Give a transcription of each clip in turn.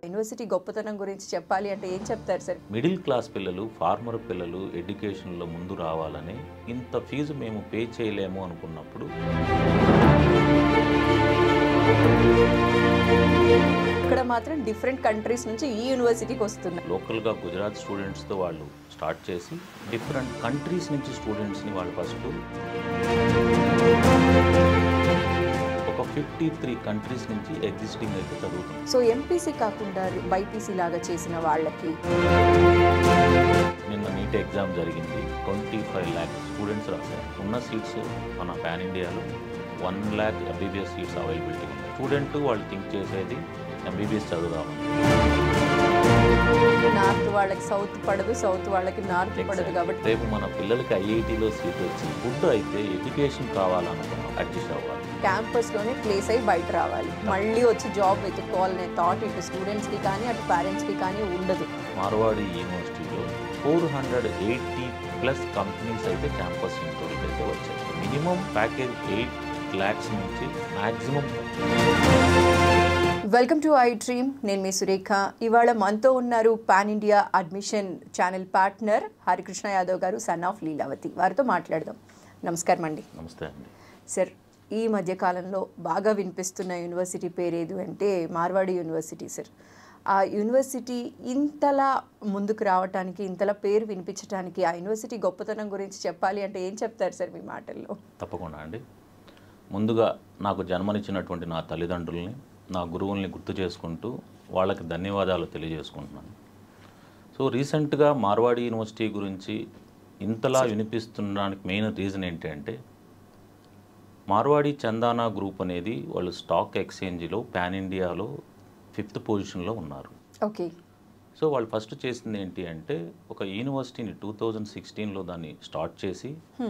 University గొప్పతనం గురించి చెప్పాలి అంటే ఏం చెప్తారు సార్ మిడిల్ క్లాస్ పిల్లలు ఫార్మర్ పిల్లలు ఎడ్యుకేషన్లో ముందు రావాలని ఇంత ఫీజు మేము పే చేయలేము అనుకున్నప్పుడు ఇక్కడ మాత్రం డిఫరెంట్ కంట్రీస్ నుంచి ఈ యూనివర్సిటీకి వస్తున్నారు లోకల్గా గుజరాత్ స్టూడెంట్స్తో వాళ్ళు స్టార్ట్ చేసి డిఫరెంట్ కంట్రీస్ నుంచి స్టూడెంట్స్ని వాళ్ళు ఫస్ట్ ఒక ఫిఫ్టీ త్రీ కంట్రీస్ నుంచి ఎగ్జిస్టింగ్ అయితే చదువుతుంది సో ఎంపీసీ కాకుండా బైపీసీ లాగా చేసిన వాళ్ళకి నిన్న నీట్ ఎగ్జామ్ జరిగింది ట్వంటీ ఫైవ్ ల్యాక్ స్టూడెంట్స్ రాశారు ఉన్న సీట్స్ మన పాన్ ఇండియాలో one lakh MBBS seats availability ఉంది స్టూడెంట్ వాళ్ళు థింక్ చేసేది ఎంబీబీఎస్ చదువుదామని నార్త్ వాళ్ళకి సౌత్ పడదు సౌత్ వాళ్ళకి నార్త్ పడదు కాబట్టి రేపు మన పిల్లలకి ఐఐటీలో సీట్ వచ్చి ఫుడ్ అయితే ఎడ్యుకేషన్ కావాలనుకున్నాం అడ్జస్ట్ అవ్వాలి క్యాంపస్ లోనే ప్లేస్ అయి బయట రావాలి మళ్ళీ వచ్చి జాబ్ వెతుక్కోవాలనే థాట్ ఇటు స్టూడెంట్స్ కి కానీ అటు పేరెంట్స్ కి కానీ ఉండదు మార్వాడి యూనివర్సిటీలో four hundred eighty plus companies అయితే క్యాంపస్ ఇంటర్వ్యూకి అయితే వచ్చాయి మినిమం ప్యాకేజ్ ఎయిట్ ల్యాక్స్ నుంచి maximum welcome to I dream నేను మీ సురేఖ ఇవాళ మనతో ఉన్నారు pan India admission channel partner Harikrishna Yadav garu son of Leelavathi వారితో మాట్లాడదాం నమస్కారం అండి నమస్తే అండి సార్ ఈ మధ్య కాలంలో బాగా వినిపిస్తున్న యూనివర్సిటీ పేరు ఏది అంటే మార్వాడి యూనివర్సిటీ సార్ ఆ యూనివర్సిటీ ఇంతలా ముందుకు రావటానికి ఇంతలా పేరు వినిపించడానికి ఆ యూనివర్సిటీ గొప్పతనం గురించి చెప్పాలి అంటే ఏం చెప్తారు సార్ మీ మాటల్లో తప్పకుండా అండి ముందుగా నాకు జన్మనిచ్చినటువంటి నా తల్లిదండ్రుల్ని నా గురువుల్ని గుర్తు చేసుకుంటూ వాళ్ళకి ధన్యవాదాలు తెలియజేసుకుంటున్నాను సో రీసెంట్గా మార్వాడి యూనివర్సిటీ గురించి ఇంతలా వినిపిస్తుండడానికి మెయిన్ రీజన్ ఏంటంటే మార్వాడి చందానా గ్రూప్ అనేది వాళ్ళు స్టాక్ ఎక్స్చేంజ్లో పాన్ ఇండియాలో ఫిఫ్త్ పొజిషన్లో ఉన్నారు ఓకే సో వాళ్ళు ఫస్ట్ చేసింది ఏంటి అంటే ఒక యూనివర్సిటీని టూ థౌజండ్ సిక్స్టీన్లో దాన్ని స్టార్ట్ చేసి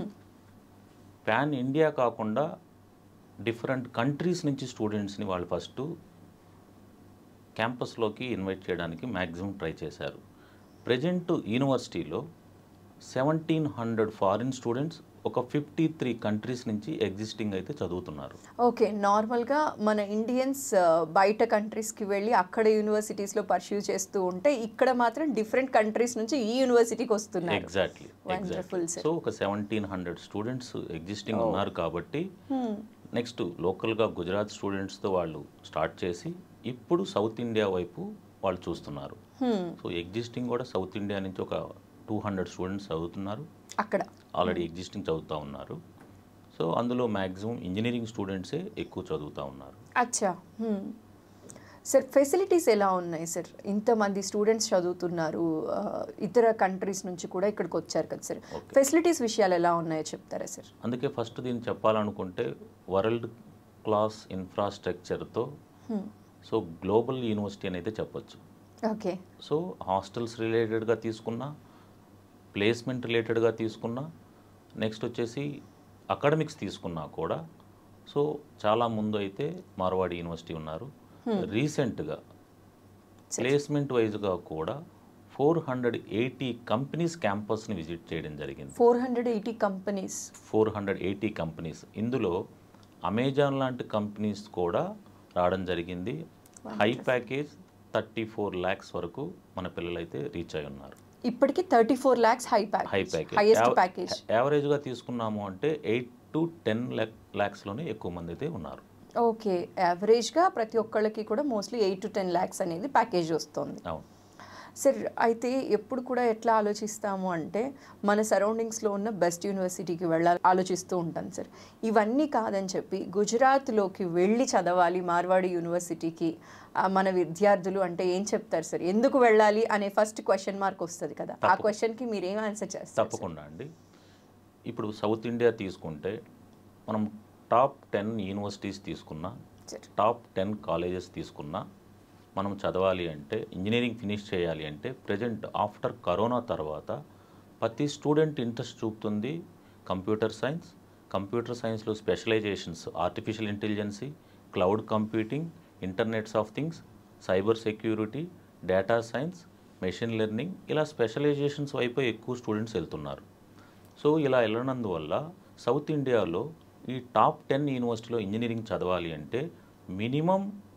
పాన్ ఇండియా కాకుండా డిఫరెంట్ కంట్రీస్ నుంచి స్టూడెంట్స్ని వాళ్ళు ఫస్ట్ క్యాంపస్లోకి ఇన్వైట్ చేయడానికి మ్యాక్సిమం ట్రై చేశారు ప్రజెంట్ యూనివర్సిటీలో సెవెంటీన్ హండ్రెడ్ ఫారిన్ స్టూడెంట్స్ ఒక ఫిఫ్టీ త్రీ కంట్రీస్ నుంచి ఎగ్జిస్టింగ్ అయితే చదువుతున్నారు ఓకే నార్మల్గా మన ఇండియన్స్ ఆ, బయట కంట్రీస్కి వెళ్ళి అక్కడ యూనివర్సిటీస్లో పర్స్యూ చేస్తూ ఉంటే ఇక్కడ మాత్రం డిఫరెంట్ కంట్రీస్ నుంచి ఈ యూనివర్సిటీకి వస్తున్నారు exactly Wonderful, exactly sir. So ఒక సెవెంటీన్ హండ్రెడ్ స్టూడెంట్స్ ఎగ్జిస్టింగ్ ఉన్నారు కాబట్టి నెక్స్ట్ లోకల్గా గుజరాత్ స్టూడెంట్స్తో వాళ్ళు స్టార్ట్ చేసి ఇప్పుడు సౌత్ ఇండియా వైపు వాళ్ళు చూస్తున్నారు సో ఎగ్జిస్టింగ్ కూడా సౌత్ ఇండియా నుంచి ఒక టూ హండ్రెడ్ స్టూడెంట్స్ చదువుతున్నారు అక్కడ ఆల్రెడీ ఎగ్జిస్టింగ్ చదువుతూ ఉన్నారు సో అందులో మ్యాక్సిమం ఇంజనీరింగ్ స్టూడెంట్సే ఎక్కువ చదువుతూ ఉన్నారు అచ్చా హ్మ్. సార్ ఫెసిలిటీస్ ఎలా ఉన్నాయి సార్ ఇంతమంది స్టూడెంట్స్ చదువుతున్నారు ఆ, ఇతర కంట్రీస్ నుంచి కూడా ఇక్కడికి వచ్చారు కదా సార్ ఫెసిలిటీస్ విషయాలు ఎలా ఉన్నాయో చెప్తారా సార్ అందుకే ఫస్ట్ దీన్ని చెప్పాలనుకుంటే వరల్డ్ క్లాస్ ఇన్ఫ్రాస్ట్రక్చర్తో సో గ్లోబల్ యూనివర్సిటీ అని అయితే చెప్పొచ్చు ఓకే సో హాస్టల్స్ రిలేటెడ్గా తీసుకున్నా ప్లేస్మెంట్ రిలేటెడ్గా తీసుకున్నా నెక్స్ట్ వచ్చేసి అకాడమిక్స్ తీసుకున్నా కూడా సో చాలా ముందు అయితే మార్వాడి యూనివర్సిటీ ఉన్నారు రీసెంట్గా ప్లేస్మెంట్ వైజ్గా కూడా ఫోర్ హండ్రెడ్ ఎయిటీ కంపెనీస్ క్యాంపస్ని విజిట్ చేయడం జరిగింది four hundred eighty companies four hundred eighty companies ఇందులో అమెజాన్ లాంటి కంపెనీస్ కూడా రావడం జరిగింది high package thirty four lakhs వరకు మన పిల్లలైతే రీచ్ అయి ఉన్నారు ఇప్పటికి thirty four lakhs high high package highest package package యావరేజ్గా తీసుకున్నాము అంటే ఎయిట్ టు టెన్ ల్యాక్ ల్యాక్స్లోనే ఎక్కువ మంది అయితే ఉన్నారు ఓకే యావరేజ్గా ప్రతి ఒక్కళ్ళకి కూడా mostly eight to ten lakhs అనేది ప్యాకేజ్ వస్తుంది అవును సార్ అయితే ఎప్పుడు కూడా ఎట్లా ఆలోచిస్తాము అంటే మన సరౌండింగ్స్లో ఉన్న బెస్ట్ యూనివర్సిటీకి వెళ్ళాలి ఆలోచిస్తూ ఉంటాను సార్ ఇవన్నీ కాదని చెప్పి గుజరాత్లోకి వెళ్ళి చదవాలి మార్వాడి యూనివర్సిటీకి ఆ, మన విద్యార్థులు అంటే ఏం చెప్తారు సార్ ఎందుకు వెళ్ళాలి అనే ఫస్ట్ క్వశ్చన్ మార్క్ వస్తుంది కదా ఆ క్వశ్చన్కి మీరు ఏం ఆన్సర్ చేస్తారు తప్పకుండా అండి ఇప్పుడు సౌత్ ఇండియా తీసుకుంటే మనం టాప్ టెన్ యూనివర్సిటీస్ తీసుకున్నా సార్ టాప్ టెన్ కాలేజెస్ తీసుకున్నా మనం చదవాలి అంటే ఇంజనీరింగ్ ఫినిష్ చేయాలి అంటే ప్రజెంట్ ఆఫ్టర్ కరోనా తర్వాత ప్రతి స్టూడెంట్ ఇంట్రెస్ట్ చూపుతుంది కంప్యూటర్ సైన్స్ కంప్యూటర్ సైన్స్లో specializations artificial intelligence cloud computing internets of things cyber security data science machine learning ఇలా స్పెషలైజేషన్స్ వైపు ఎక్కువ స్టూడెంట్స్ వెళ్తున్నారు సో ఇలా వెళ్ళనందువల్ల సౌత్ ఇండియాలో ఈ టాప్ టెన్ యూనివర్సిటీలో ఇంజనీరింగ్ చదవాలి అంటే మినిమం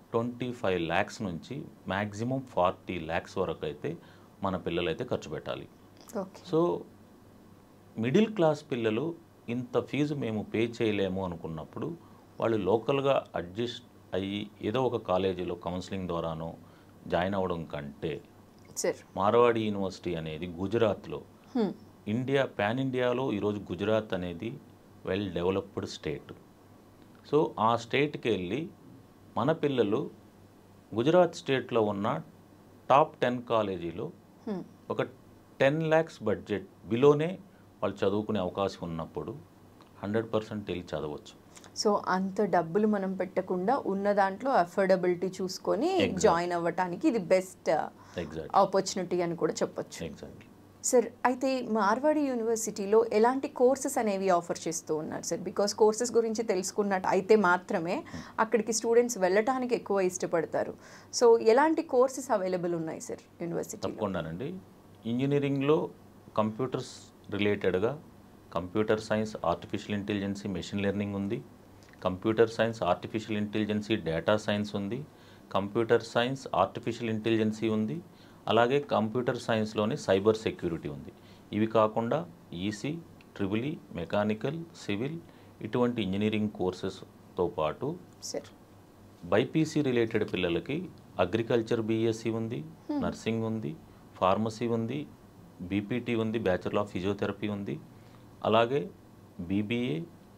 ట్వంటీ ఫైవ్ ల్యాక్స్ నుంచి మ్యాక్సిమం ఫార్టీ ల్యాక్స్ వరకు అయితే మన పిల్లలైతే ఖర్చు పెట్టాలి ఓకే సో మిడిల్ క్లాస్ పిల్లలు ఇంత ఫీజు మేము పే చేయలేము అనుకున్నప్పుడు వాళ్ళు లోకల్గా అడ్జస్ట్ అయ్యి ఏదో ఒక కాలేజీలో కౌన్సిలింగ్ ద్వారానో జాయిన్ అవ్వడం కంటే సార్ మార్వాడి యూనివర్సిటీ అనేది గుజరాత్లో ఇండియా పాన్ ఇండియాలో ఈరోజు గుజరాత్ అనేది వెల్ డెవలప్డ్ స్టేట్ సో ఆ స్టేట్కి వెళ్ళి మన పిల్లలు గుజరాత్ స్టేట్లో ఉన్న టాప్ టెన్ కాలేజీలో ఒక టెన్ ల్యాక్స్ బడ్జెట్ బిలోనే వాళ్ళు చదువుకునే అవకాశం ఉన్నప్పుడు హండ్రెడ్ పర్సెంట్ వెళ్ళి చదవచ్చు సో అంత డబ్బులు మనం పెట్టకుండా ఉన్న దాంట్లో అఫోర్డబిలిటీ చూసుకొని Exactly. జాయిన్ అవ్వటానికి ఇది బెస్ట్ ఎగ్జాక్ట్ ఆపర్చునిటీ అని కూడా చెప్పొచ్చు ఎగ్జాక్ట్లీ సార్ అయితే మార్వాడి యూనివర్సిటీలో ఎలాంటి కోర్సెస్ అనేవి ఆఫర్ చేస్తూ ఉన్నారు సార్ బికాస్ కోర్సెస్ గురించి తెలుసుకున్నట్టు అయితే మాత్రమే అక్కడికి స్టూడెంట్స్ వెళ్ళటానికి ఎక్కువ ఇష్టపడతారు సో ఎలాంటి కోర్సెస్ అవైలబుల్ ఉన్నాయి సార్ యూనివర్సిటీలో తప్పకుండానండి ఇంజనీరింగ్లో కంప్యూటర్స్ రిలేటెడ్గా computer science artificial intelligence machine learning ఉంది computer science artificial intelligence data science ఉంది కంప్యూటర్ సైన్స్ ఆర్టిఫిషియల్ ఇంటెలిజెన్సీ ఉంది అలాగే కంప్యూటర్ సైన్స్లోని సైబర్ సెక్యూరిటీ ఉంది ఇవి కాకుండా ఈసీ ట్రిబులీ మెకానికల్ సివిల్ ఇటువంటి ఇంజనీరింగ్ కోర్సెస్తో పాటు సార్ బైపీసీ రిలేటెడ్ పిల్లలకి అగ్రికల్చర్ బీఎస్సీ ఉంది నర్సింగ్ ఉంది ఫార్మసీ ఉంది బీపీటీ ఉంది బ్యాచులర్ ఆఫ్ ఫిజియోథెరపీ ఉంది అలాగే బీబీఏ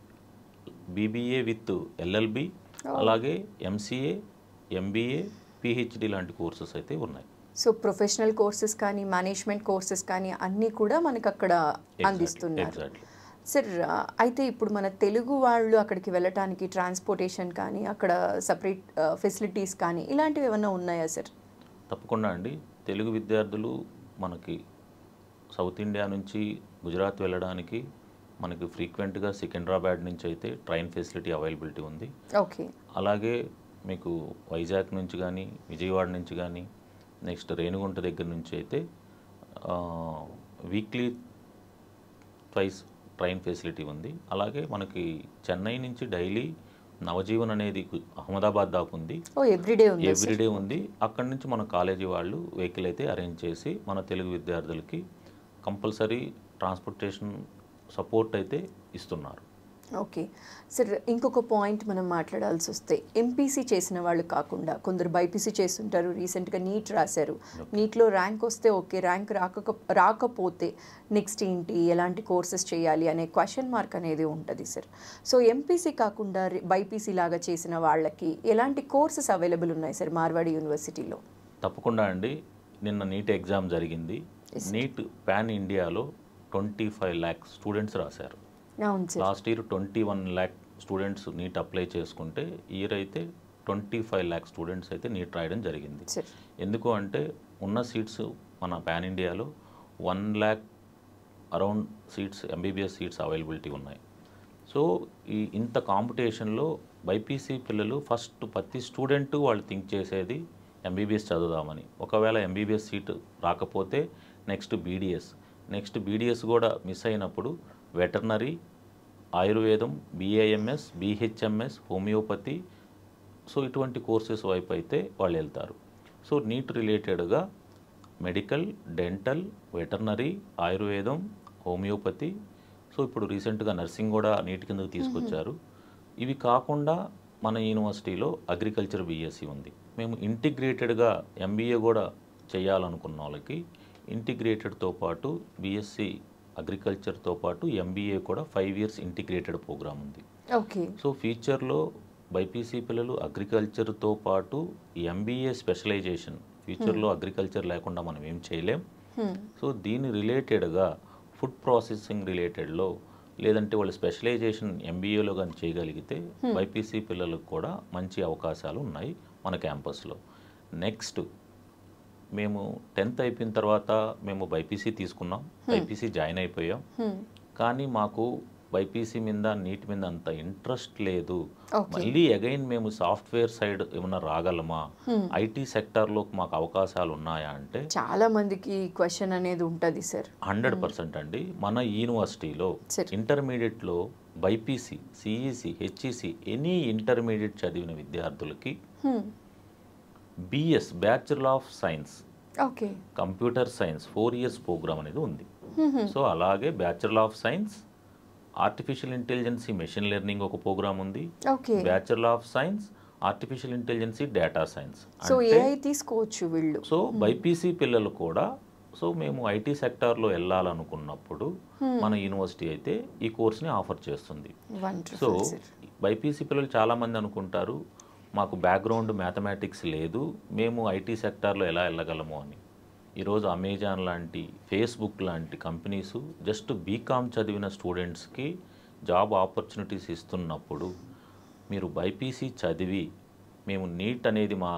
బీబీఏ విత్ ఎల్ఎల్బి అలాగే ఎంసీఏ ఎంబీఏ పిహెచ్డి లాంటి కోర్సెస్ అయితే ఉన్నాయి సో ప్రొఫెషనల్ కోర్సెస్ కానీ మేనేజ్మెంట్ కోర్సెస్ కానీ అన్నీ కూడా మనకు అక్కడ అందిస్తున్నారు ఎగ్జాక్ట్లీ సార్ అయితే ఇప్పుడు మన తెలుగు వాళ్ళు అక్కడికి వెళ్ళటానికి ట్రాన్స్పోర్టేషన్ కానీ అక్కడ సపరేట్ ఫెసిలిటీస్ కానీ ఇలాంటివి ఏమైనా ఉన్నాయా సార్ తప్పకుండా అండి తెలుగు విద్యార్థులు మనకి సౌత్ ఇండియా నుంచి గుజరాత్ వెళ్ళడానికి మనకి ఫ్రీక్వెంట్గా సికింద్రాబాద్ నుంచి అయితే ట్రైన్ ఫెసిలిటీ అవైలబిలిటీ ఉంది ఓకే అలాగే మీకు వైజాగ్ నుంచి కానీ విజయవాడ నుంచి కానీ నెక్స్ట్ రేణుగుంట దగ్గర నుంచి అయితే వీక్లీ ట్వైస్ ట్రైన్ ఫెసిలిటీ ఉంది అలాగే మనకి చెన్నై నుంచి డైలీ నవజీవన్ అనేది గు- అహ్మదాబాద్ దాకా ఉంది ఓ ఎవ్రీడే ఉంది ఎవ్రీడే ఉంది అక్కడి నుంచి మన కాలేజీ వాళ్ళు వెహికల్ అయితే అరేంజ్ చేసి మన తెలుగు విద్యార్థులకి కంపల్సరీ ట్రాన్స్పోర్టేషన్ సపోర్ట్ అయితే ఇస్తున్నారు ఓకే సార్ ఇంకొక పాయింట్ మనం మాట్లాడాల్సి వస్తే ఎంపీసీ చేసిన వాళ్ళు కాకుండా కొందరు బైపీసీ చేస్తుంటారు రీసెంట్గా నీట్ రాశారు నీట్లో ర్యాంక్ వస్తే ఓకే ర్యాంక్ రాక రాకపోతే నెక్స్ట్ ఏంటి ఎలాంటి కోర్సెస్ చేయాలి అనే క్వశ్చన్ మార్క్ అనేది ఉంటుంది సార్ సో ఎంపీసీ కాకుండా బైపీసీ లాగా చేసిన వాళ్ళకి ఎలాంటి కోర్సెస్ అవైలబుల్ ఉన్నాయి సార్ మార్వాడి యూనివర్సిటీలో తప్పకుండా అండి నిన్న నీట్ ఎగ్జామ్ జరిగింది నీట్ పాన్ ఇండియాలో ట్వంటీ ఫైవ్ ల్యాక్ స్టూడెంట్స్ రాశారు అవును sir last year twenty one lakh students NEET apply చేసుకుంటే ఇయర్ అయితే ట్వంటీ ఫైవ్ ల్యాక్ స్టూడెంట్స్ అయితే నీట్ రాయడం జరిగింది సార్ ఎందుకు అంటే ఉన్న సీట్స్ మన పాన్ ఇండియాలో one lakh around seats MBBS seats availability ఉన్నాయి సో ఈ ఇంత కాంపిటీషన్లో బైపీసీ పిల్లలు ఫస్ట్ ప్రతి స్టూడెంట్ వాళ్ళు థింక్ చేసేది ఎంబీబీఎస్ చదువుదామని ఒకవేళ ఎంబీబీఎస్ సీటు రాకపోతే నెక్స్ట్ బీడీఎస్ నెక్స్ట్ బీడీఎస్ కూడా మిస్ అయినప్పుడు వెటర్నరీ ఆయుర్వేదం బీఏఎంఎస్ బీహెచ్ఎంఎస్ హోమియోపతి సో ఇటువంటి కోర్సెస్ వైపు అయితే వాళ్ళు వెళ్తారు సో నీట్ రిలేటెడ్గా మెడికల్ డెంటల్ వెటర్నరీ ఆయుర్వేదం హోమియోపతి సో ఇప్పుడు రీసెంట్గా నర్సింగ్ కూడా నీటి కిందకు తీసుకొచ్చారు ఇవి కాకుండా మన యూనివర్సిటీలో అగ్రికల్చర్ బీఎస్సీ ఉంది మేము ఇంటిగ్రేటెడ్గా ఎంబీఏ కూడా చేయాలనుకున్న వాళ్ళకి ఇంటిగ్రేటెడ్తో పాటు బీఎస్సీ అగ్రికల్చర్తో పాటు ఎంబీఏ కూడా ఫైవ్ ఇయర్స్ ఇంటిగ్రేటెడ్ ప్రోగ్రామ్ ఉంది ఓకే సో ఫ్యూచర్లో బైపీసీ పిల్లలు అగ్రికల్చర్తో పాటు ఎంబీఏ స్పెషలైజేషన్ ఫ్యూచర్లో అగ్రికల్చర్ లేకుండా మనం ఏం చేయలేం సో దీని రిలేటెడ్గా ఫుడ్ ప్రాసెసింగ్ రిలేటెడ్లో లేదంటే వాళ్ళు స్పెషలైజేషన్ ఎంబీఏలో కానీ చేయగలిగితే బైపీసీ పిల్లలకు కూడా మంచి అవకాశాలు ఉన్నాయి మన క్యాంపస్లో నెక్స్ట్ మేము టెన్త్ అయిపోయిన తర్వాత మేము బైపీసీ తీసుకున్నాం బైపీసీ జాయిన్ అయిపోయాం కానీ మాకు బైపీసీ మీద నీట్ మీద అంత ఇంట్రెస్ట్ లేదు Okay. మళ్ళీ అగైన్ మేము సాఫ్ట్వేర్ సైడ్ ఏమన్నా రాగలమా ఐటీ సెక్టార్లో మాకు అవకాశాలు ఉన్నాయా అంటే చాలా మందికి క్వశ్చన్ అనేది ఉంటుంది సార్ హండ్రెడ్ పర్సెంట్ అండి మన యూనివర్సిటీలో Sir. ఇంటర్మీడియట్లో BiPC CEC HEC any intermediate చదివిన విద్యార్థులకి BS bachelor of science okay computer science four years program అనేది ఉంది సో అలాగే bachelor of science artificial intelligence machine learning ఒక ప్రోగ్రామ్ ఉంది okay bachelor of science artificial intelligence data science so AI తీసుకోవచ్చు వీళ్ళు so BiPC పిల్లలు కూడా so మేము ఐటీ సెక్టార్లో వెళ్ళాలనుకున్నప్పుడు మన యూనివర్సిటీ అయితే ఈ కోర్స్ని ఆఫర్ చేస్తుంది సో వండర్ఫుల్ సార్ బైపీసీ పిల్లలు చాలామంది అనుకుంటారు మాకు బ్యాక్గ్రౌండ్ మ్యాథమెటిక్స్ లేదు మేము ఐటీ సెక్టార్లో ఎలా వెళ్ళగలము అని ఈరోజు అమెజాన్ లాంటి ఫేస్బుక్ లాంటి కంపెనీస్ జస్ట్ బీకామ్ చదివిన స్టూడెంట్స్కి జాబ్ ఆపర్చునిటీస్ ఇస్తున్నప్పుడు మీరు బైపీసీ చదివి మేము నీట్ అనేది మా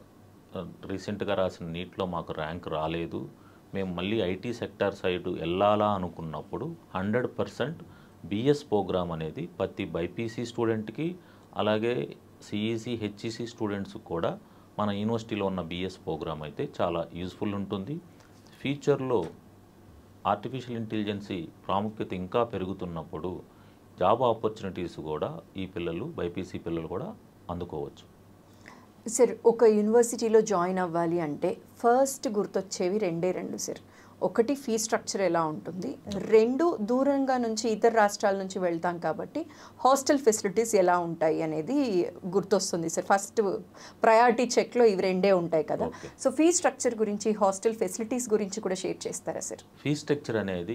రీసెంట్గా రాసిన నీట్లో మాకు ర్యాంక్ రాలేదు మేము మళ్ళీ ఐటీ సెక్టార్ సైడ్ వెళ్ళాలా అనుకున్నప్పుడు హండ్రెడ్ పర్సెంట్ బిఎస్ ప్రోగ్రామ్ అనేది ప్రతి బైపీసీ స్టూడెంట్కి అలాగే సిఈసి హెచ్ఈసి స్టూడెంట్స్ కూడా మన యూనివర్సిటీలో ఉన్న బిఎస్ ప్రోగ్రామ్ అయితే చాలా యూస్ఫుల్ ఉంటుంది ఫ్యూచర్లో ఆర్టిఫిషియల్ ఇంటెలిజెన్సీ ప్రాముఖ్యత ఇంకా పెరుగుతున్నప్పుడు జాబ్ ఆపర్చునిటీస్ కూడా ఈ పిల్లలు బైపీసీ పిల్లలు కూడా అందుకోవచ్చు సార్ ఒక యూనివర్సిటీలో జాయిన్ అవ్వాలి అంటే ఫస్ట్ గుర్తొచ్చేవి రెండే రెండు సార్ ఒకటి ఫీ స్ట్రక్చర్ ఎలా ఉంటుంది రెండు దూరంగా నుంచి ఇతర రాష్ట్రాల నుంచి వెళ్తాం కాబట్టి హాస్టల్ ఫెసిలిటీస్ ఎలా ఉంటాయి అనేది గుర్తొస్తుంది సార్ ఫస్ట్ ప్రయారిటీ చెక్లో ఇవి రెండే ఉంటాయి కదా Okay. సో ఫీ స్ట్రక్చర్ గురించి హాస్టల్ ఫెసిలిటీస్ గురించి కూడా షేర్ చేస్తారా సార్ ఫీ స్ట్రక్చర్ అనేది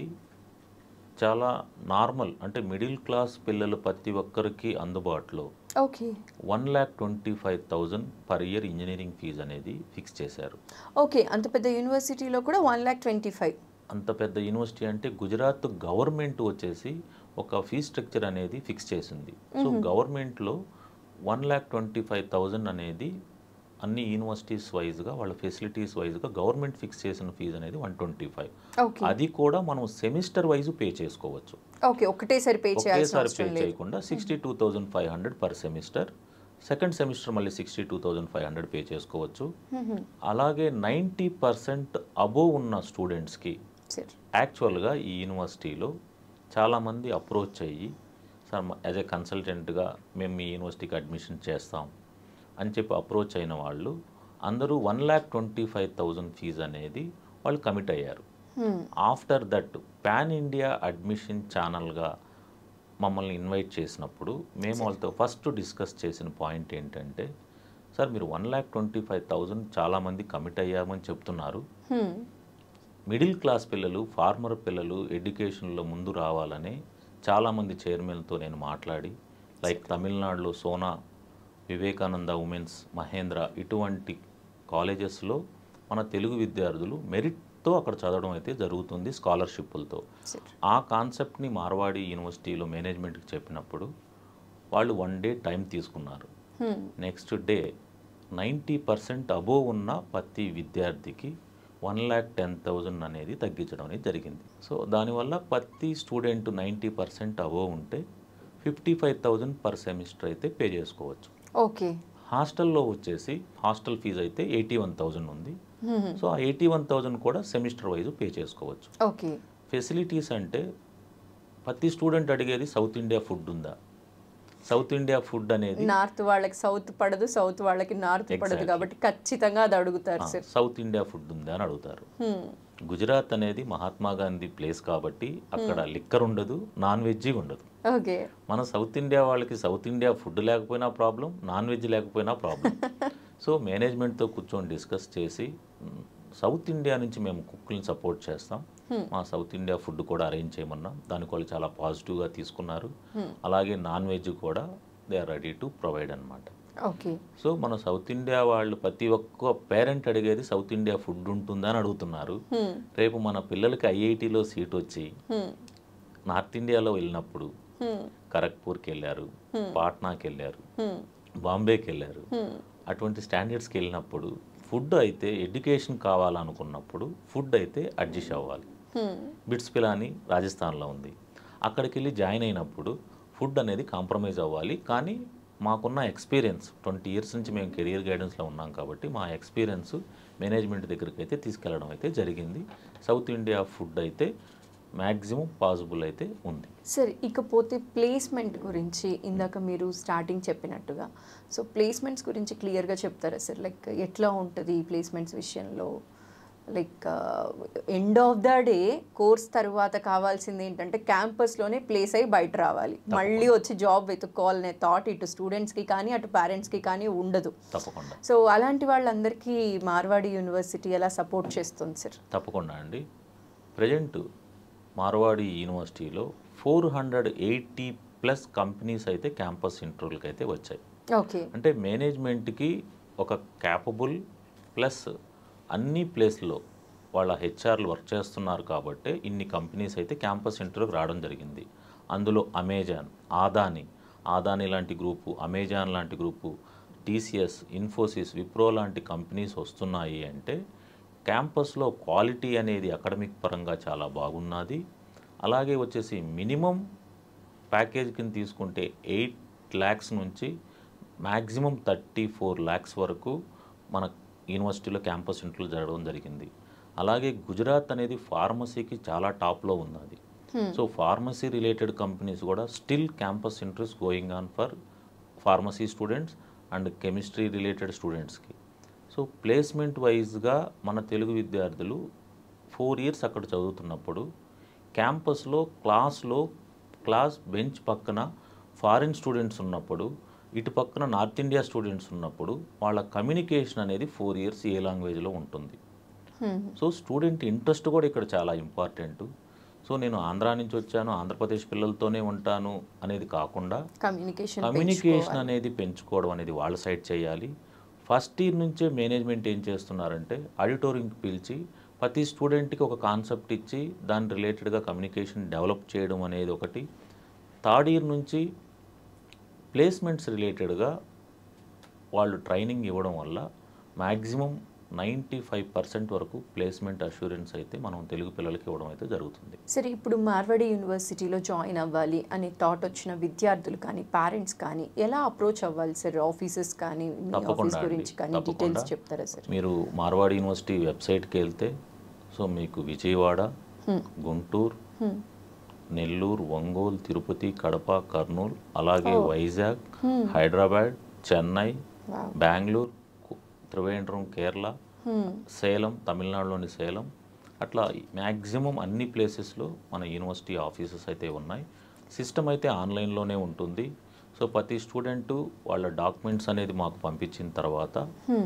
చాలా నార్మల్ అంటే మిడిల్ క్లాస్ పిల్లలు ప్రతి ఒక్కరికి అందుబాటులో okay one lakh twenty five thousand per year engineering fee అనేది ఫిక్స్ చేశారు ఓకే అంత పెద్ద యూనివర్సిటీలో కూడా వన్ ల్యాక్ ట్వంటీ ఫైవ్ అంత పెద్ద యూనివర్సిటీ అంటే గుజరాత్ గవర్నమెంట్ వచ్చేసి ఒక ఫీ స్ట్రక్చర్ అనేది ఫిక్స్ చేసింది సో గవర్నమెంట్లో one lakh twenty five thousand అనేది అన్ని యూనివర్సిటీస్ వైజ్గా వాళ్ళ ఫెసిలిటీస్ వైజ్గా గవర్నమెంట్ ఫిక్స్ చేసిన ఫీజు అనేది వన్ ట్వంటీ ఫైవ్ ఓకే అది కూడా మనం సెమిస్టర్ వైజ్ పే చేసుకోవచ్చు ఓకే ఒకటేసారి పే చేయాల్సిన ఒకేసారి పే అవసరం లేదు చేయకుండా sixty two thousand five hundred per semester second semester మళ్ళీ sixty two thousand five hundred pay చేసుకోవచ్చు అలాగే నైంటీ పర్సెంట్ అబోవ్ ఉన్న స్టూడెంట్స్కి సార్ యాక్చువల్గా ఈ యూనివర్సిటీలో చాలామంది అప్రోచ్ అయ్యి సార్ యాజ్ ఏ కన్సల్టెంట్గా మేము మీ యూనివర్సిటీకి అడ్మిషన్ చేస్తాం అని చెప్పి అప్రోచ్ అయిన వాళ్ళు అందరూ one lakh twenty five thousand fee అనేది వాళ్ళు కమిట్ అయ్యారు after that pan India admission ఛానల్గా మమ్మల్ని ఇన్వైట్ చేసినప్పుడు మేము వాళ్ళతో ఫస్ట్ డిస్కస్ చేసిన పాయింట్ ఏంటంటే సార్ మీరు one lakh twenty five thousand చాలామంది కమిట్ అయ్యామని చెప్తున్నారు మిడిల్ క్లాస్ పిల్లలు ఫార్మర్ పిల్లలు ఎడ్యుకేషన్లో ముందు రావాలని చాలామంది చైర్మన్తో నేను మాట్లాడి లైక్ తమిళనాడులో సోనా వివేకానంద ఉమెన్స్ మహేంద్ర ఇటువంటి కాలేజెస్లో మన తెలుగు విద్యార్థులు మెరిట్తో అక్కడ చదవడం అయితే జరుగుతుంది స్కాలర్షిప్లతో సార్ ఆ కాన్సెప్ట్ని మార్వాడి యూనివర్సిటీలో మేనేజ్మెంట్కి చెప్పినప్పుడు వాళ్ళు వన్ డే టైం తీసుకున్నారు next day ninety percent above ఉన్న ప్రతి విద్యార్థికి వన్ ల్యాక్ టెన్ థౌజండ్ అనేది తగ్గించడం అనేది జరిగింది సో దానివల్ల ప్రతి స్టూడెంట్ నైంటీ పర్సెంట్ అబోవ్ ఉంటే fifty five thousand per semester అయితే పే చేసుకోవచ్చు ఓకే హాస్టల్లో వచ్చేసి హాస్టల్ ఫీజు అయితే ఎయిటీ వన్ థౌజండ్ ఉంది సో ఆ ఎయిటీ వన్ థౌజండ్ కూడా సెమిస్టర్ వైజ్ పే చేసుకోవచ్చు ఓకే ఫెసిలిటీస్ అంటే ప్రతి స్టూడెంట్ అడిగేది సౌత్ ఇండియా ఫుడ్ ఉందా సౌత్ ఇండియా ఫుడ్ అనేది నార్త్ వాళ్ళకి సౌత్ పడదు సౌత్ వాళ్ళకి నార్త్ పడదు Exactly. కాబట్టి ఖచ్చితంగా అది అడుగుతారు ఆ, సార్ సౌత్ ఇండియా ఫుడ్ ఉందా అని అడుగుతారు గుజరాత్ అనేది మహాత్మా గాంధీ ప్లేస్ కాబట్టి అక్కడ లిక్కర్ ఉండదు నాన్ వెజ్ ఉండదు ఓకే మన సౌత్ ఇండియా వాళ్ళకి సౌత్ ఇండియా ఫుడ్ లేకపోయినా ప్రాబ్లం నాన్ వెజ్ లేకపోయినా ప్రాబ్లం సో మేనేజ్మెంట్తో కూర్చొని డిస్కస్ చేసి మ్, సౌత్ ఇండియా నుంచి మేము కుక్ని సపోర్ట్ చేస్తాం మా సౌత్ ఇండియా ఫుడ్ కూడా అరేంజ్ చేయమన్నాం దానికి వాళ్ళు చాలా పాజిటివ్గా తీసుకున్నారు అలాగే నాన్ వెజ్ కూడా they are ready to provide అన్నమాట ఓకే సో మన సౌత్ ఇండియా వాళ్ళు ప్రతి ఒక్క పేరెంట్ అడిగేది సౌత్ ఇండియా ఫుడ్ ఉంటుందా అని అడుగుతున్నారు రేపు మన పిల్లలకి ఐఐటిలో సీట్ వచ్చి నార్త్ ఇండియాలో వెళ్ళినప్పుడు ఖరగ్పూర్కి వెళ్ళారు పాట్నాకి వెళ్ళారు బాంబేకి వెళ్ళారు అటువంటి స్టాండర్డ్స్కి వెళ్ళినప్పుడు ఫుడ్ అయితే ఎడ్యుకేషన్ కావాలనుకున్నప్పుడు ఫుడ్ అయితే అడ్జస్ట్ అవ్వాలి బిట్స్ పిలాని రాజస్థాన్లో ఉంది అక్కడికి వెళ్ళి జాయిన్ అయినప్పుడు ఫుడ్ అనేది కాంప్రమైజ్ అవ్వాలి కానీ మాకున్న ఎక్స్పీరియన్స్ ట్వంటీ ఇయర్స్ నుంచి మేము కెరియర్ గైడెన్స్లో ఉన్నాం కాబట్టి మా ఎక్స్పీరియన్స్ మేనేజ్మెంట్ దగ్గరికి అయితే తీసుకెళ్ళడం అయితే జరిగింది సౌత్ ఇండియా ఫుడ్ అయితే మ్యాక్సిమం పాసిబుల్ అయితే ఉంది సార్ ఇకపోతే ప్లేస్మెంట్ గురించి ఇందాక మీరు స్టార్టింగ్ చెప్పినట్టుగా సో ప్లేస్మెంట్స్ గురించి క్లియర్గా చెప్తారా సార్ లైక్ ఎట్లా ఉంటుంది ఈ ప్లేస్మెంట్స్ విషయంలో like end of the day course తర్వాత కావాల్సింది ఏంటంటే క్యాంపస్లోనే ప్లేస్ అయ్యి బయట రావాలి మళ్ళీ వచ్చి జాబ్ వెతుక్కోవాలనే థాట్ ఇటు స్టూడెంట్స్కి కానీ అటు పేరెంట్స్కి కానీ ఉండదు తప్పకుండా సో అలాంటి వాళ్ళందరికీ మార్వాడి యూనివర్సిటీ ఎలా సపోర్ట్ చేస్తుంది సార్ తప్పకుండా అండి ప్రజెంట్ మార్వాడి యూనివర్సిటీలో four hundred eighty plus companies అయితే క్యాంపస్ ఇంటర్వ్యూలకు అయితే వచ్చాయి ఓకే అంటే మేనేజ్మెంట్కి ఒక క్యాపబుల్ ప్లస్ అన్ని ప్లేస్లో వాళ్ళ హెచ్ఆర్లు వర్క్ చేస్తున్నారు కాబట్టి ఇన్ని కంపెనీస్ అయితే క్యాంపస్ ఇంటర్వ్యూకి రావడం జరిగింది అందులో అమెజాన్ ఆదాని ఆదాని లాంటి గ్రూపు అమెజాన్ లాంటి గ్రూపు టీసీఎస్ ఇన్ఫోసిస్ విప్రో లాంటి కంపెనీస్ వస్తున్నాయి అంటే క్యాంపస్లో క్వాలిటీ అనేది అకాడమిక్ పరంగా చాలా బాగున్నది అలాగే వచ్చేసి మినిమం ప్యాకేజ్ కింద తీసుకుంటే ఎయిట్ ల్యాక్స్ నుంచి మ్యాక్సిమం థర్టీ ఫోర్ ల్యాక్స్ వరకు మన యూనివర్సిటీలో క్యాంపస్ ఇంటర్వ్యూలు జరగడం జరిగింది అలాగే గుజరాత్ అనేది ఫార్మసీకి చాలా టాప్లో ఉన్నది సో ఫార్మసీ రిలేటెడ్ కంపెనీస్ కూడా still campus interviews going on for pharmacy students and chemistry related స్టూడెంట్స్కి సో ప్లేస్మెంట్ వైజ్గా మన తెలుగు విద్యార్థులు ఫోర్ ఇయర్స్ అక్కడ చదువుతున్నప్పుడు క్యాంపస్లో క్లాస్లో క్లాస్ బెంచ్ పక్కన ఫారిన్ స్టూడెంట్స్ ఉన్నప్పుడు ఇటు పక్కన నార్త్ ఇండియా స్టూడెంట్స్ ఉన్నప్పుడు వాళ్ళ కమ్యూనికేషన్ అనేది ఫోర్ ఇయర్స్ ఏ లాంగ్వేజ్లో ఉంటుంది సో స్టూడెంట్ ఇంట్రెస్ట్ కూడా ఇక్కడ చాలా ఇంపార్టెంట్ సో నేను ఆంధ్రా నుంచి వచ్చాను ఆంధ్రప్రదేశ్ పిల్లలతోనే ఉంటాను అనేది కాకుండా కమ్యూనికేషన్ కమ్యూనికేషన్ అనేది పెంచుకోవడం అనేది వాళ్ళ సైడ్ చేయాలి ఫస్ట్ ఇయర్ నుంచే మేనేజ్మెంట్ ఏం చేస్తున్నారంటే ఆడిటోరియంకి పిలిచి ప్రతి స్టూడెంట్కి ఒక కాన్సెప్ట్ ఇచ్చి దాని రిలేటెడ్గా కమ్యూనికేషన్ డెవలప్ చేయడం అనేది ఒకటి థర్డ్ ఇయర్ నుంచి ప్లేస్మెంట్స్ రిలేటెడ్గా వాళ్ళు ట్రైనింగ్ ఇవ్వడం వల్ల మ్యాక్సిమం నైంటీ ఫైవ్ పర్సెంట్ వరకు ప్లేస్మెంట్ అష్యూరెన్స్ అయితే మనం తెలుగు పిల్లలకి ఇవ్వడం అయితే జరుగుతుంది సరే ఇప్పుడు మార్వాడి యూనివర్సిటీలో జాయిన్ అవ్వాలి అనే థాట్ వచ్చిన విద్యార్థులు కానీ పేరెంట్స్ కానీ ఎలా అప్రోచ్ అవ్వాలి సార్ ఆఫీసెస్ కానీ మీ ఆఫీస్ తప్పకుండా అండి, గురించి కానీ తప్పకుండా. డీటెయిల్స్ చెప్తారా సార్ మీరు మార్వాడి యూనివర్సిటీ వెబ్సైట్కి వెళ్తే సో మీకు విజయవాడ గుంటూరు నెల్లూరు ఒంగోలు తిరుపతి కడప కర్నూలు అలాగే వైజాగ్ హైదరాబాద్ చెన్నై Wow. బెంగళూరు కు- త్రివేంద్రం కేరళ సేలం తమిళనాడులోని సేలం అట్లా మ్యాక్సిమం అన్ని ప్లేసెస్లో మన యూనివర్సిటీ ఆఫీసెస్ అయితే ఉన్నాయి సిస్టమ్ అయితే ఆన్లైన్లోనే ఉంటుంది సో ప్రతి స్టూడెంటు వాళ్ళ డాక్యుమెంట్స్ అనేది మాకు పంపించిన తర్వాత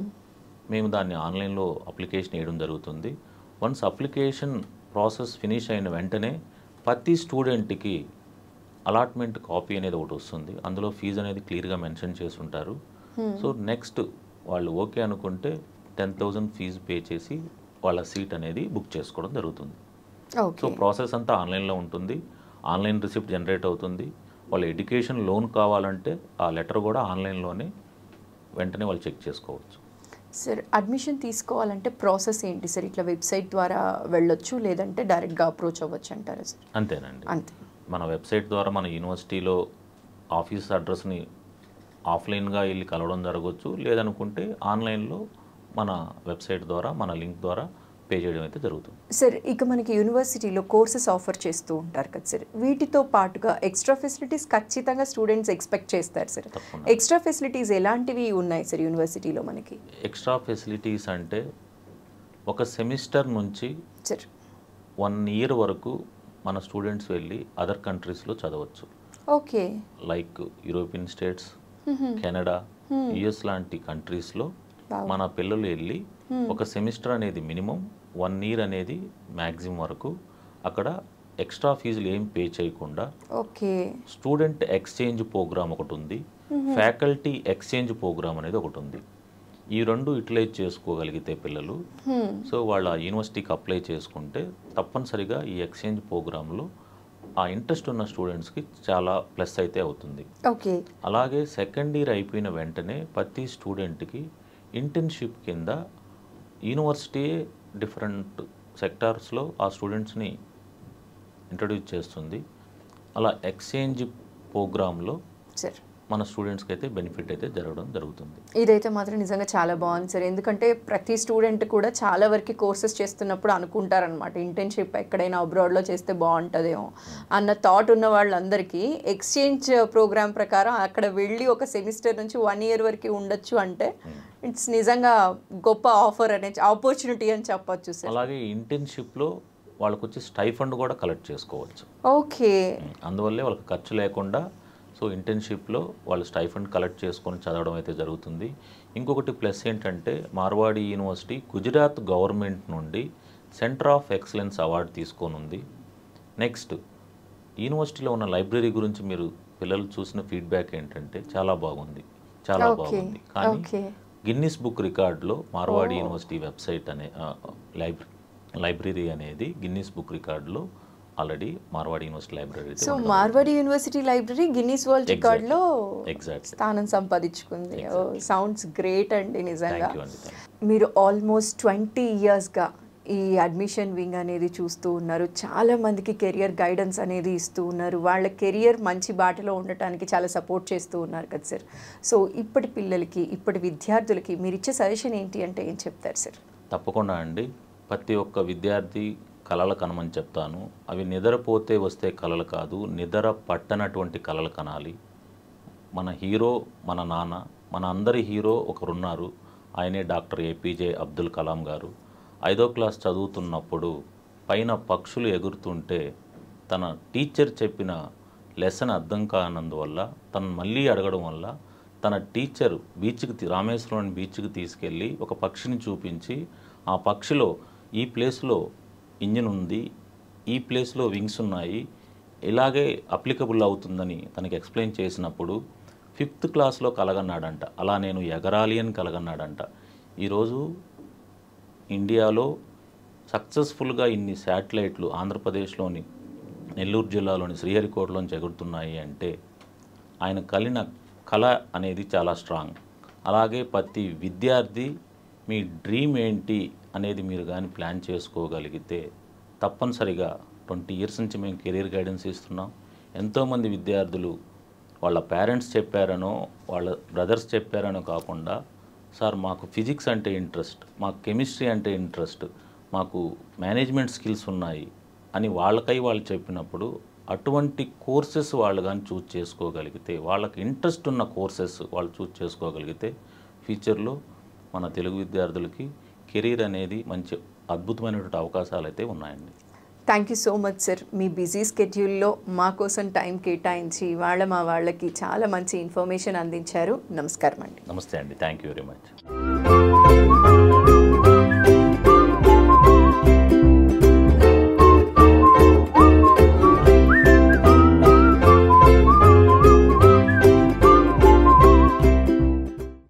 మేము దాన్ని ఆన్లైన్లో అప్లికేషన్ వేయడం జరుగుతుంది వన్స్ అప్లికేషన్ ప్రాసెస్ ఫినిష్ అయిన వెంటనే ప్రతి స్టూడెంట్కి అలాట్మెంట్ కాపీ అనేది ఒకటి వస్తుంది అందులో ఫీజు అనేది క్లియర్గా మెన్షన్ చేసి ఉంటారు సో నెక్స్ట్ వాళ్ళు ఓకే అనుకుంటే టెన్ థౌజండ్ ఫీజు పే చేసి వాళ్ళ సీట్ అనేది బుక్ చేసుకోవడం జరుగుతుంది సో ఓకే ప్రాసెస్ అంతా ఆన్లైన్లో ఉంటుంది ఆన్లైన్ రిసిప్ట్ జనరేట్ అవుతుంది వాళ్ళ ఎడ్యుకేషన్ లోన్ కావాలంటే ఆ లెటర్ కూడా ఆన్లైన్లోనే వెంటనే వాళ్ళు చెక్ చేసుకోవచ్చు సార్ అడ్మిషన్ తీసుకోవాలంటే ప్రాసెస్ ఏంటి సార్ ఇట్లా వెబ్సైట్ ద్వారా వెళ్ళొచ్చు లేదంటే డైరెక్ట్గా అప్రోచ్ అవ్వచ్చు అంటారా సార్ అంతేనండి అంతే మన వెబ్సైట్ ద్వారా మన యూనివర్సిటీలో ఆఫీస్ అడ్రస్ని ఆఫ్లైన్గా వెళ్ళి కలవడం జరగవచ్చు లేదనుకుంటే ఆన్లైన్లో మన వెబ్సైట్ ద్వారా మన లింక్ ద్వారా పే చేయడం అయితే జరుగుతుంది సార్ ఇక మనకి యూనివర్సిటీలో కోర్సెస్ ఆఫర్ చేస్తూ ఉంటారు కదా సార్ వీటితో పాటుగా ఎక్స్ట్రా ఫెసిలిటీస్ ఖచ్చితంగా స్టూడెంట్స్ ఎక్స్పెక్ట్ చేస్తారు సార్ తప్పకుండా. ఎక్స్ట్రా ఫెసిలిటీస్ ఎలాంటివి ఉన్నాయి సార్ యూనివర్సిటీలో మనకి ఎక్స్ట్రా ఫెసిలిటీస్ అంటే ఒక సెమిస్టర్ నుంచి సార్ వన్ ఇయర్ వరకు మన స్టూడెంట్స్ వెళ్ళి అదర్ కంట్రీస్లో చదవచ్చు okay like European states Canada US లాంటి కంట్రీస్లో Wow. మన పిల్లలు వెళ్ళి ఒక సెమిస్టర్ అనేది మినిమం వన్ ఇయర్ అనేది మ్యాక్సిమం వరకు అక్కడ ఎక్స్ట్రా ఫీజులు ఏం పే చేయకుండా ఓకే స్టూడెంట్ ఎక్స్చేంజ్ ప్రోగ్రామ్ ఒకటి ఉంది ఫ్యాకల్టీ ఎక్స్చేంజ్ ప్రోగ్రామ్ అనేది ఒకటి ఉంది ఈ రెండు యూటిలైజ్ చేసుకోగలిగితే పిల్లలు సో వాళ్ళ యూనివర్సిటీకి అప్లై చేసుకుంటే తప్పనిసరిగా ఈ ఎక్స్చేంజ్ ప్రోగ్రాంలో ఆ ఇంట్రెస్ట్ ఉన్న స్టూడెంట్స్కి చాలా ప్లస్ అయితే అవుతుంది ఓకే అలాగే సెకండ్ ఇయర్ అయిపోయిన వెంటనే ప్రతి స్టూడెంట్కి ఇంటర్న్షిప్ కింద యూనివర్సిటీ డిఫరెంట్ సెక్టార్స్లో ఆ స్టూడెంట్స్ని ఇంట్రడ్యూస్ చేస్తుంది అలా ఎక్స్చేంజ్ ప్రోగ్రాంలో సార్ మన స్టూడెంట్స్కి అయితే బెనిఫిట్ అయితే జరగడం జరుగుతుంది ఇదైతే మాత్రం నిజంగా చాలా బాగుంది సార్ ఎందుకంటే ప్రతి స్టూడెంట్ కూడా చాలా వరకు కోర్సెస్ చేస్తున్నప్పుడు అనుకుంటారనమాట ఇంటర్న్షిప్ ఎక్కడైనా అబ్రాడ్లో చేస్తే బాగుంటుందేమో అన్న థాట్ ఉన్న వాళ్ళందరికీ ఎక్స్చేంజ్ ప్రోగ్రామ్ ప్రకారం అక్కడ వెళ్ళి ఒక సెమిస్టర్ నుంచి వన్ ఇయర్ వరకు ఉండొచ్చు అంటే ఇట్స్ నిజంగా గొప్ప ఆఫర్ అనే ఆపర్చునిటీ అని చెప్పొచ్చు సార్ అలాగే ఇంటర్న్షిప్లో వాళ్ళకు వచ్చి స్టైఫండ్ కూడా కలెక్ట్ చేసుకోవచ్చు ఓకే అందువల్లే వాళ్ళకి ఖర్చు లేకుండా సో ఇంటర్న్షిప్లో వాళ్ళు స్టైఫండ్ కలెక్ట్ చేసుకొని చదవడం అయితే జరుగుతుంది ఇంకొకటి ప్లస్ ఏంటంటే మార్వాడి యూనివర్సిటీ గుజరాత్ గవర్నమెంట్ నుండి సెంటర్ ఆఫ్ ఎక్సలెన్స్ అవార్డు తీసుకొని ఉంది నెక్స్ట్ యూనివర్సిటీలో ఉన్న లైబ్రరీ గురించి మీరు పిల్లలు చూసిన ఫీడ్బ్యాక్ ఏంటంటే చాలా బాగుంది చాలా Okay. బాగుంది కానీ Okay. గిన్నిస్ బుక్ రికార్డులో మార్వాడి యూనివర్సిటీ వెబ్సైట్ అనే లైబ్రరీ లైబ్రరీ అనేది గిన్నిస్ బుక్ రికార్డులో already Marwadi university library so Marwadi university library Guinness world రికార్డ్లో ఎగ్జాక్ట్లీ స్థానం సంపాదించుకుంది సౌండ్స్ గ్రేట్ అండి నిజంగా థ్యాంక్ యూ అండి థ్యాంక్ మీరు ఆల్మోస్ట్ ట్వంటీ ఇయర్స్గా ఈ అడ్మిషన్ వింగ్ అనేది చూస్తూ ఉన్నారు చాలా మందికి కెరియర్ గైడెన్స్ అనేది ఇస్తూ ఉన్నారు వాళ్ళ కెరియర్ మంచి బాటలో ఉండటానికి చాలా సపోర్ట్ చేస్తూ ఉన్నారు కదా సార్ సో ఇప్పటి పిల్లలకి ఇప్పటి విద్యార్థులకి మీరు ఇచ్చే సజెషన్ ఏంటి అంటే ఏం చెప్తారు సార్ తప్పకుండా అండి ప్రతి ఒక్క విద్యార్థి కళలు కనమని చెప్తాను అవి నిద్రపోతే వస్తే కళలు కాదు నిద్ర పట్టనటువంటి కళలు కనాలి మన హీరో మన నాన్న మన అందరి హీరో ఒకరున్నారు ఆయనే డాక్టర్ ఏపీజే అబ్దుల్ కలాం గారు ఐదో క్లాస్ చదువుతున్నప్పుడు పైన పక్షులు ఎగురుతుంటే తన టీచర్ చెప్పిన లెసన్ అర్థం కానందువల్ల తను మళ్ళీ అడగడం వల్ల తన టీచర్ బీచ్కి తీ- రామేశ్వరం బీచ్కి తీసుకెళ్ళి ఒక పక్షిని చూపించి ఆ పక్షిలో ఈ ప్లేస్లో ఇంజిన్ ఉంది ఈ ప్లేస్లో వింగ్స్ ఉన్నాయి ఇలాగే అప్లికబుల్ అవుతుందని తనకి ఎక్స్ప్లెయిన్ చేసినప్పుడు ఫిఫ్త్ క్లాస్లో కలగన్నాడంట అలా నేను ఎగరాలి అని కలగన్నాడంట ఈరోజు ఇండియాలో సక్సెస్ఫుల్గా ఇన్ని శాటిలైట్లు ఆంధ్రప్రదేశ్లోని నెల్లూరు జిల్లాలోని శ్రీహరికోటలోంచి ఎగురుతున్నాయి అంటే ఆయన కలిన కళ అనేది చాలా స్ట్రాంగ్ అలాగే ప్రతి విద్యార్థి మీ డ్రీమ్ ఏంటి అనేది మీరు కానీ ప్లాన్ చేసుకోగలిగితే తప్పనిసరిగా ట్వంటీ ఇయర్స్ నుంచి మేము కెరీర్ గైడెన్స్ ఇస్తున్నాం ఎంతోమంది విద్యార్థులు వాళ్ళ పేరెంట్స్ చెప్పారనో వాళ్ళ బ్రదర్స్ చెప్పారనో కాకుండా సార్ మాకు ఫిజిక్స్ అంటే ఇంట్రెస్ట్ మాకు కెమిస్ట్రీ అంటే ఇంట్రెస్ట్ మాకు మేనేజ్మెంట్ స్కిల్స్ ఉన్నాయి అని వాళ్ళకై వాళ్ళు చెప్పినప్పుడు అటువంటి కోర్సెస్ వాళ్ళు కానీ చూజ్ చేసుకోగలిగితే వాళ్ళకి ఇంట్రెస్ట్ ఉన్న కోర్సెస్ వాళ్ళు చూజ్ చేసుకోగలిగితే ఫ్యూచర్లో మన తెలుగు విద్యార్థులకి కెరీర్ అనేది మంచి అద్భుతమైనటువంటి అవకాశాలు అయితే ఉన్నాయండి thank you so much sir మీ బిజీ స్కెడ్యూల్లో మా కోసం టైం కేటాయించి వాళ్ళ మా వాళ్ళకి చాలా మంచి ఇన్ఫర్మేషన్ అందించారు నమస్కారం అండి నమస్తే అండి థ్యాంక్ యూ వెరీ మచ్